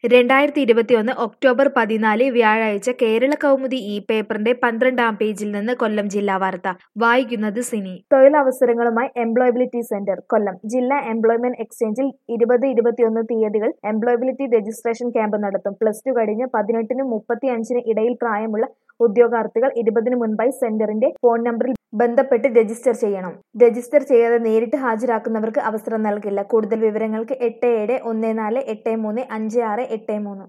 രണ്ടായിരത്തി ഇരുപത്തിയൊന്ന് ഒക്ടോബർ പതിനാല് വ്യാഴാഴ്ച കേരള കൗമുദി ഈ പേപ്പറിന്റെ പന്ത്രണ്ടാം പേജിൽ നിന്ന് കൊല്ലം ജില്ലാ വാർത്ത വായിക്കുന്നത് സിനി തൊഴിലവസരങ്ങളുമായി എംപ്ലോയബിലിറ്റി സെന്റർ കൊല്ലം ജില്ലാ എംപ്ലോയ്മെന്റ് എക്സ്ചേഞ്ചിൽ ഇരുപത് ഇരുപത്തിയൊന്ന് തീയതികൾ എംപ്ലോയബിലിറ്റി രജിസ്ട്രേഷൻ ക്യാമ്പ് നടത്തും പ്ലസ് ടു കഴിഞ്ഞ് പതിനെട്ടിനും മുപ്പത്തി അഞ്ചിന് ഇടയിൽ പ്രായമുള്ള ഉദ്യോഗാർത്ഥികൾ ഇരുപതിനു മുൻപായി സെന്ററിന്റെ ഫോൺ നമ്പറിൽ ബന്ധപ്പെട്ട് രജിസ്റ്റർ ചെയ്യണം രജിസ്റ്റർ ചെയ്യാതെ നേരിട്ട് ഹാജരാക്കുന്നവർക്ക് അവസരം നൽകില്ല കൂടുതൽ വിവരങ്ങൾക്ക് എട്ട് ഏഴ് ഒന്ന് നാല് എട്ട് മൂന്ന് അഞ്ച് ആറ് എട്ട് മൂന്ന്